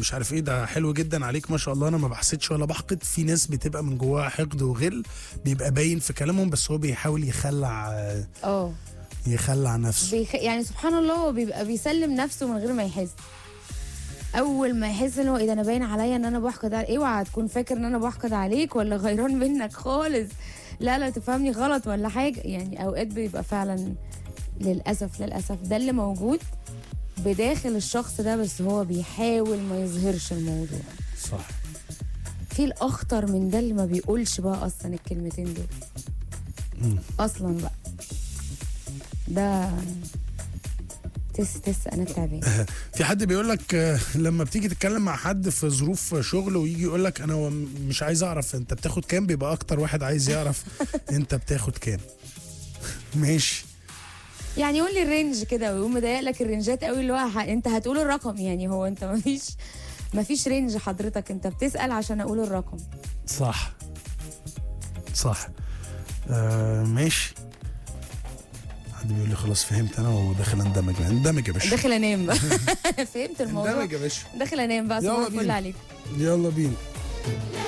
مش عارف ايه ده حلو جدا عليك ما شاء الله انا ما بحسدش ولا بحقد في ناس بتبقى من جواها حقد وغل بيبقى باين في كلامهم بس هو بيحاول يخلع اه يخلع نفسه بيخ... يعني سبحان الله هو بيبقى بيسلم نفسه من غير ما يحس اول ما يحس ان هو ايه ده انا باين عليا ان انا بحقد عليك اوعى تكون فاكر ان انا بحقد عليك ولا غيران منك خالص لا لا تفهمني غلط ولا حاجه يعني اوقات بيبقى فعلا للاسف للاسف ده اللي موجود بداخل الشخص ده بس هو بيحاول ما يظهرش الموضوع صح في الاخطر من ده اللي ما بيقولش بقى اصلا الكلمتين دول مم. اصلا بقى ده تس تس انا تعبان في حد بيقول لك آه، لما بتيجي تتكلم مع حد في ظروف شغل ويجي يقول لك انا و- مش عايز اعرف انت بتاخد كام بيبقى اكتر واحد عايز يعرف انت بتاخد كام ماشي يعني قول لي الرينج كده ويقوم مضايق لك الرينجات قوي اللي هو ح- انت هتقول الرقم يعني هو انت مفيش مفيش رينج حضرتك انت بتسأل عشان اقول الرقم صح صح آه ماشي حد بيقول لي خلاص فهمت انا وداخل اندمج اندمج يا باشا داخل انام بقى فهمت الموضوع اندمج يا باشا داخل انام بقى يلا صباح الفل بينا. عليك يلا بينا